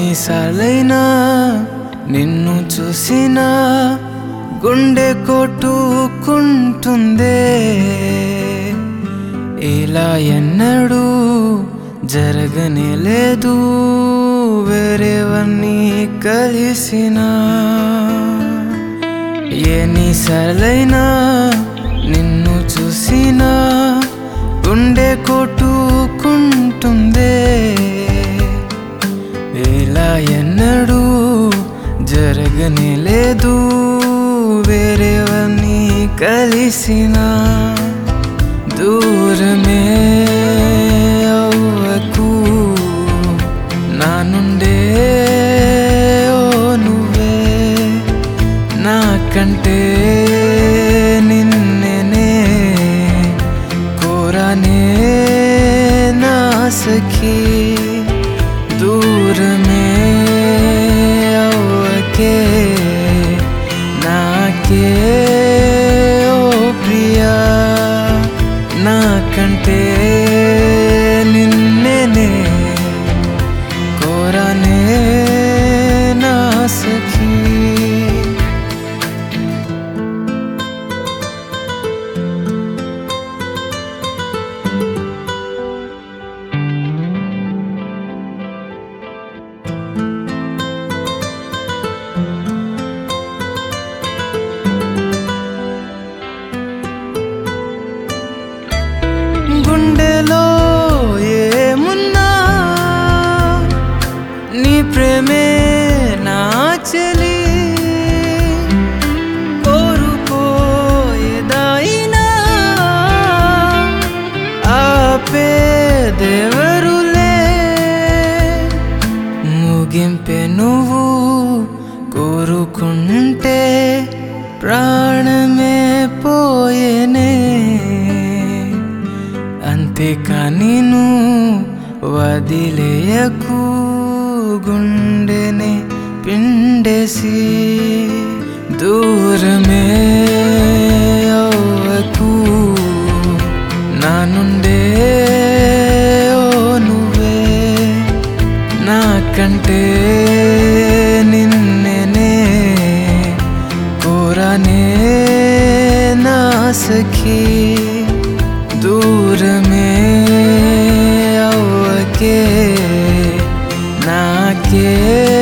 ఎన్నిసార్లైనా నిన్ను చూసినా గుండె కొట్టుకుంటుందే ఇలా ఎన్నడూ జరగనే లేదు వేరేవన్నీ కలిసినా ఎన్నిసార్లైనా నిన్ను చూసినా గుండె కొట్టుకుంటుందే ఇలా ఎన్నడూ జరగనే లేదు వేరేవన్నీ కలిసినా దూరమే అవ్వకు నా నుండే ఓ నువ్వే నాకంటే నిన్ననే కోరానే నా సఖీ దూరమే అవ్వకే నాకే ఓ ప్రియా నాకంటే నిన్ననే కోరానే నా సఖీ గుండెలో ఏమున్నా నీ ప్రేమే నా చెలి కోరుకోయేదాయినా ఆపేదెవరులే ముగింపే నువ్వు కోరుకుంటే ప్రాణమే పోయేనే అంతేకాని నువ్వు వదిలేయకు గుండెని పిండేసి దూరమే అవ్వకు నా నుండే ఓ నువ్వే నాకంటే నిన్ననే కోరానే నా సఖీ దూరమే అవ్వకే నాకే